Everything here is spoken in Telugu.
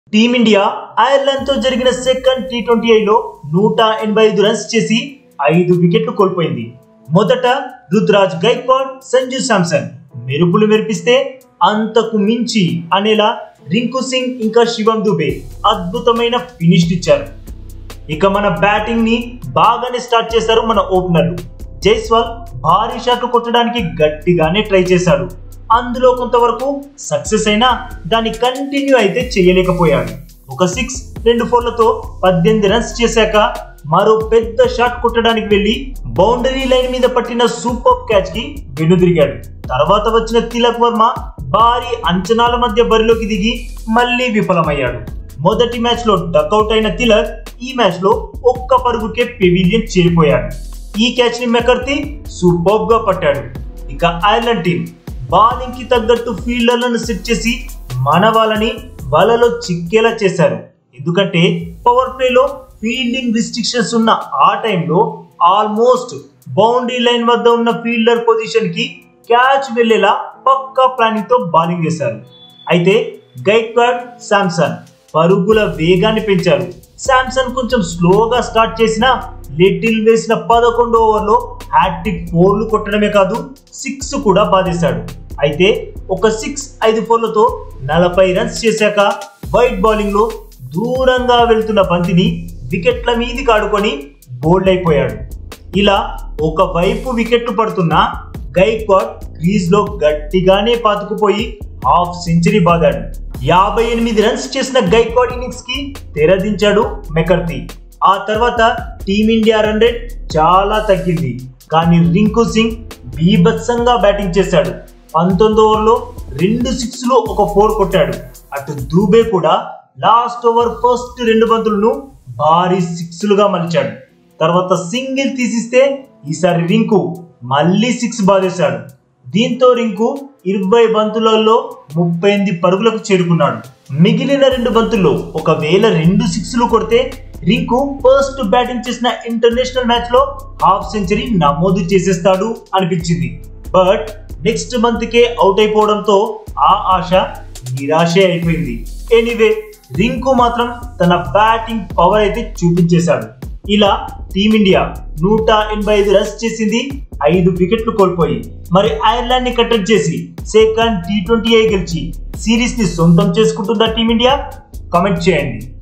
టీమిండియా ఐర్లాండ్ తో జరిగిన సెకండ్ టీ ట్వంటీ ఐలో నూట ఎనభై ఐదు రన్స్ చేసి ఐదు వికెట్లు కోల్పోయింది మొదట రుతురాజ్ గైక్వాడ్ సంజు శాంసన్ మెరుపులు మెరిపిస్తే అంతకు మించి అనేలా రింకు సింగ్ ఇంకా శివం దుబే అద్భుతమైన ఫినిష్ ఇచ్చారు ఇక మన బ్యాటింగ్ ని బాగానే స్టార్ట్ చేశారు మన ఓపెనర్లు జైస్వాల్ భారీ షాట్లు కొట్టడానికి గట్టిగానే ట్రై చేశాడు అందులో కొంతవరకు సక్సెస్ అయినా దాన్ని కంటిన్యూ అయితే చేయలేకపోయాడు ఒక సిక్స్ రెండు ఫోర్లతో పద్దెనిమిది రన్స్ చేశాక మరో పెద్ద షాట్ కొట్టడానికి వెళ్లి బౌండరీ లైన్ మీద పట్టిన సూపర్ క్యాచ్ కి వెనుదిరిగాడు తర్వాత వచ్చిన తిలక్ వర్మ భారీ అంచనాల మధ్య బరిలోకి దిగి మళ్ళీ విఫలమయ్యాడు మొదటి మ్యాచ్ లో డకౌట్ అయిన తిలక్ ఈ మ్యాచ్ లో ఒక్క పరుగుకే పెవిలియన్ చేరిపోయాడు ఈ క్యాచ్ ని మెకర్తి సూపర్ గా పట్టాడు ఇక ఐర్లాండ్ టీం బౌలింగ్ కి తగ్గట్టు ఫీల్డర్లను సెట్ చేసి మన వాళ్ళని వలలో చిక్కేలా చేశారు ఎందుకంటే పవర్ ప్లేలో ఫీల్డింగ్ రిస్ట్రిక్షన్స్ ఉన్న ఆ టైంలో ఆల్మోస్ట్ బౌండరీ లైన్ వద్ద ఉన్న ఫీల్డర్ పొజిషన్ కి క్యాచ్ వెళ్లేలా పక్కా ప్లానింగ్ తో బౌలింగ్ చేశారు అయితే గైక్వాడ్ శాంసన్ పరుగుల వేగాన్ని పెంచారు శాంసన్ కొంచెం స్లోగా స్టార్ట్ చేసిన లిటిల్ వేసిన పదకొండు ఓవర్లో హ్యాట్రిక్ ఫోర్లు కొట్టడమే కాదు సిక్స్ కూడా బాధేశాడు అయితే ఒక సిక్స్ ఐదు ఫోర్లతో నలభై రన్స్ చేశాక వైట్ బౌలింగ్ లో దూరంగా వెళ్తున్న బంతిని వికెట్ల మీదికి ఆడుకొని బోల్డ్ అయిపోయాడు ఇలా ఒకవైపు వికెట్లు పడుతున్నా గైక్వాడ్ క్రీజ్ లో గట్టిగానే పాతుకుపోయి హాఫ్ సెంచరీ బాదాడు యాభై ఎనిమిది రన్స్ చేసిన గైక్వాడ్ ఇన్నింగ్స్ కి తెరదించాడు మెకర్తి ఆ తర్వాత టీమిండియా రన్ రేట్ చాలా తగ్గింది కానీ రింకు సింగ్ బీభత్సంగా బ్యాటింగ్ చేశాడు పంతొమ్మిది ఓవర్లో రెండు సిక్స్లు ఒక ఫోర్ కొట్టాడు అటు దూబే కూడా లాస్ట్ ఓవర్ ఫస్ట్ రెండు బంతులను భారీ సిక్స్లుగా మలిచాడు తర్వాత సింగిల్ తీసిస్తే ఈసారి రింకు మళ్ళీ సిక్స్ బాధేశాడు దీంతో రింకు ఇరవై బంతులలో ముప్పై ఎనిమిది పరుగులకు చేరుకున్నాడు మిగిలిన రెండు బంతుల్లో ఒకవేళ రెండు సిక్స్లు కొడితే రింకు ఫస్ట్ బ్యాటింగ్ చేసిన ఇంటర్నేషనల్ మ్యాచ్ లో హాఫ్ సెంచరీ నమోదు చేసేస్తాడు అనిపించింది బట్ నెక్స్ట్ మంత్ కే అవుట్ అయిపోవడంతో ఆ ఆశ నిరాశే అయిపోయింది ఎనీవే రింకు మాత్రం తన బ్యాటింగ్ పవర్ అయితే చూపించేశాడు ఇలా టీమిండియా నూట ఎనభై ఐదు రన్స్ చేసింది ఐదు వికెట్లు కోల్పోయి మరి ఐర్లాండ్ ని కట్టడి చేసి సెకండ్ టీ ట్వంటీ ఐ గెలిచి సిరీస్ ని సొంతం చేసుకుంటుందా టీమిండియా కామెంట్ చేయండి